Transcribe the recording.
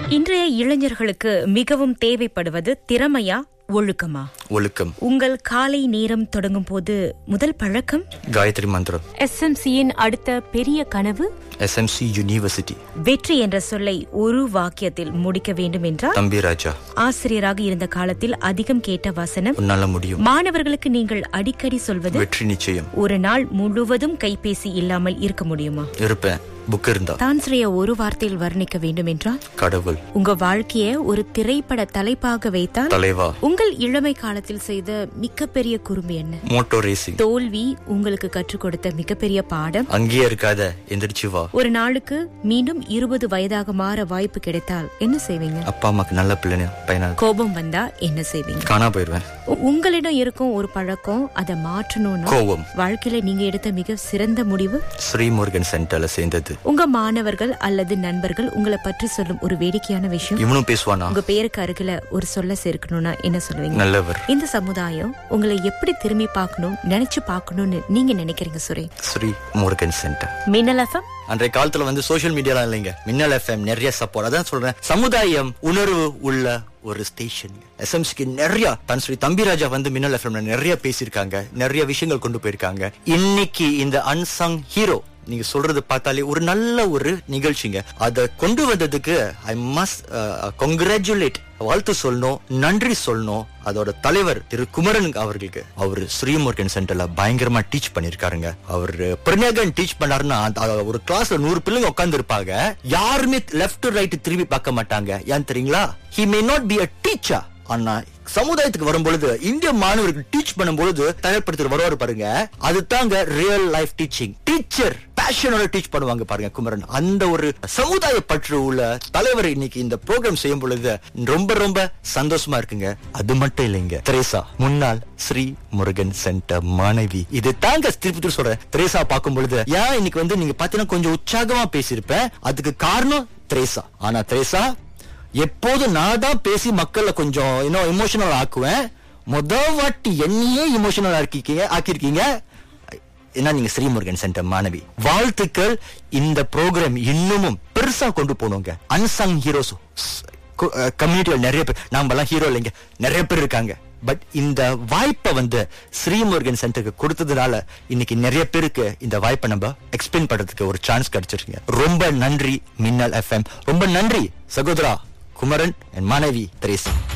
இன்றைய இளைஞர்களுக்கு மிகவும் தேவைப்படுவது திறமையா ஒழுக்கமா ஒழுக்கம் உங்கள் காலை நேரம் தொடங்கும் போது முதல் பழக்கம் காயத்ரி மந்திரம் எஸ்எம்சியின் அடுத்த பெரிய கனவு எஸ்எம்சி யூனிவர்சிட்டி வெற்றி என்ற சொல்லை ஒரு வாக்கியத்தில் முடிக்க வேண்டும் என்றால் தம்பி ராஜா ஆசிரியராக இருந்த காலத்தில் அதிகம் கேட்ட வசனம் உன்னால முடியும் மாணவர்களுக்கு நீங்கள் அடிக்கடி சொல்வது வெற்றி நிச்சயம் ஒரு நாள் முழுவதும் கைபேசி இல்லாமல் இருக்க முடியுமா இருப்பேன் புக் இருந்தா தான்ஸ்ரீய ஒரு வார்த்தையில் வர்ணிக்க வேண்டும் என்றால் கடவுள் உங்க வாழ்க்கைய ஒரு திரைப்பட தலைப்பாக வைத்தால் தலைவா உங்கள் இளமை காலத்தில் செய்த மிகப்பெரிய குறும்பு என்ன மோட்டோ ரேசிங் தோல்வி உங்களுக்கு கற்றுக் கொடுத்த மிகப்பெரிய பாடம் அங்கேயே இருக்காத எந்திரிச்சு வா ஒரு நாளுக்கு மீண்டும் இருபது வயதாக மாற வாய்ப்பு கிடைத்தால் என்ன செய்வீங்க அப்பா அம்மாக்கு நல்ல பிள்ளைங்க பையனா கோபம் வந்தா என்ன செய்வீங்க காணா போயிருவேன் உ- உங்களிடம் இருக்கும் ஒரு பழக்கம் அதை மாற்றணும்னா கோவம் வாழ்க்கையில நீங்க எடுத்த மிக சிறந்த முடிவு ஸ்ரீமுருகன் சென்டர்ல சேர்ந்தது உங்க மாணவர்கள் அல்லது நண்பர்கள் உங்களை பற்றி சொல்லும் ஒரு வேடிக்கையான விஷயம் இவனும் பேசுவானா உங்க பேருக்கு அருகில ஒரு சொல்ல சேர்க்கணும்னா என்ன சொல்லுவீங்க நல்லவர் இந்த சமுதாயம் உங்களை எப்படி திரும்பி பார்க்கணும் நினைச்சு பார்க்கணும்னு நீங்க நினைக்கிறீங்க சுரே ஸ்ரீ முருகன் சென்டர் மின்னல் எஃப்எம் அன்றைய காலத்துல வந்து சோஷியல் மீடியாலாம் இல்லைங்க மின்னல் எஃப்எம் நிறைய சப்போர்ட் அதான் சொல்றேன் சமுதாயம் உணர்வு உள்ள ஒரு ஸ்டேஷன் எஸ்எம்சிக்கு நிறைய தன் ஸ்ரீ தம்பிராஜா வந்து மின்னல் எஃப்எம்ல நிறைய பேசியிருக்காங்க நிறைய விஷயங்கள் கொண்டு போயிருக்காங்க இன்னைக்கு இந்த அன்சங் ஹீரோ நீங்க சொல்றது பார்த்தாலே ஒரு நல்ல ஒரு நிகழ்ச்சிங்க அதை கொண்டு வந்ததுக்கு ஐ மஸ்ட் கங்க்ராச்சுலேட் வாழ்த்து சொல்லணும் நன்றி சொல்லணும் அதோட தலைவர் திரு குமரன் அவர்களுக்கு அவர் ஸ்ரீமுருகன் சென்டர்ல பயங்கரமா டீச் பண்ணிருக்காருங்க அவர் பிரனேகன் டீச் பண்ணாருன்னா அந்த- அந்த ஒரு கிளாஸ்ல நூறு பிள்ளைங்க உட்கார்ந்து இருப்பாங்க யாருமே லெஃப்ட் ரைட் திரும்பி பார்க்க மாட்டாங்க ஏன் தெரியுங்களா he may not be a teacher ஆனா சமுதாயத்துக்கு வரும்பொழுது இந்திய மாணவர்கள் டீச் பண்ணும்பொழுது தயார்படுத்துற வருவாரு பாருங்க அது தாங்க ரியல் லைஃப் டீச்சிங் டீச்சர் பேஷனோட டீச் பண்ணுவாங்க பாருங்க குமரன் அந்த ஒரு சமுதாய பற்று உள்ள தலைவர் இன்னைக்கு இந்த ப்ரோக்ராம் செய்யும் பொழுது ரொம்ப ரொம்ப சந்தோஷமா இருக்குங்க அது மட்டும் இல்லைங்க திரேசா முன்னாள் ஸ்ரீ முருகன் சென்டர் மாணவி இது தாங்க திருப்பி சொல்றேன் திரேசா பார்க்கும் பொழுது ஏன் இன்னைக்கு வந்து நீங்க பாத்தீங்கன்னா கொஞ்சம் உற்சாகமா பேசியிருப்பேன் அதுக்கு காரணம் திரேசா ஆனா திரேசா எப்போதும் நான் தான் பேசி மக்களை கொஞ்சம் இன்னும் இமோஷனல் ஆக்குவேன் முத வாட்டி என்னையே இமோஷனல் ஆக்கிருக்கீங்க ஆக்கியிருக்கீங்க ஏன்னா நீங்க ஸ்ரீமுருகன் சென்டர் மாணவி வாழ்த்துக்கள் இந்த ப்ரோக்ராம் இன்னமும் பெருசா கொண்டு போனோங்க அன்சங் ஹீரோஸ் கம்யூனிட்டியில நிறைய பேர் நாம எல்லாம் ஹீரோ இல்லைங்க நிறைய பேர் இருக்காங்க பட் இந்த வாய்ப்பை வந்து ஸ்ரீமுருகன் சென்டருக்கு கொடுத்ததுனால இன்னைக்கு நிறைய பேருக்கு இந்த வாய்ப்பை நம்ம எக்ஸ்பிளைன் பண்றதுக்கு ஒரு சான்ஸ் கிடைச்சிருக்கீங்க ரொம்ப நன்றி மின்னல் எஃப்எம் ரொம்ப நன்றி சகோதரா குமரன் என் மனைவி தெரேசா